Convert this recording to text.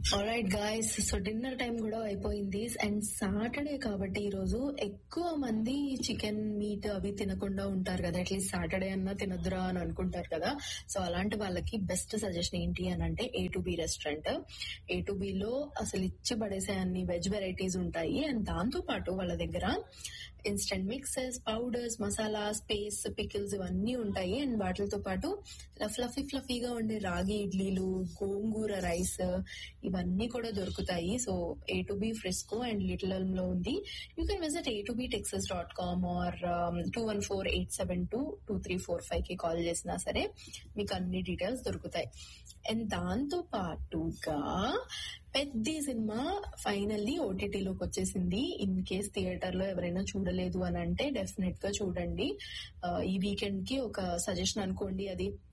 alright guys so dinner time కూడా అయిపోయింది and Saturday కాబట్టి ఈ రోజు ఎక్కువ మంది చికెన్ మీట్ అవి తినకుండా ఉంటారు కదా అట్లీస్ట్ సాటర్డే అన్నా తినద్దురా అని అనుకుంటారు కదా సో అలాంటి వాళ్ళకి బెస్ట్ సజెషన్ ఏంటి అని అంటే A to B restaurant A to B లో అసలు ఇచ్చి పడేసే అన్ని వెజ్ వెరైటీస్ ఉంటాయి అండ్ దాంతో పాటు వాళ్ళ దగ్గర instant mixes powders masalas paste pickles ఇవన్నీ ఉంటాయి అండ్ వాటితో పాటు ఫ్లఫీ ఫ్లఫీగా ఉండే రాగి ఇడ్లీలు గోంగూర రైస్ ఇవన్నీ కూడా దొరుకుతాయి so A to B Frisco and Little లో ఉంది you can visit A to B Texas dot com or two one four eight seven two two three four five కి కాల్ చేసినా సరే మీకు అన్ని డీటెయిల్స్ దొరుకుతాయి అండ్ దాంతో పాటుగా పెద్ద సినిమా ఫైనల్లీ ఓటీటీలోకి వచ్చేసింది ఇన్ కేస్ థియేటర్ లో ఎవరైనా చూడలేదు అని అంటే డెఫినెట్ గా చూడండి ఆ, ఈ వీకెండ్ కి ఒక సజెషన్ అనుకోండి అది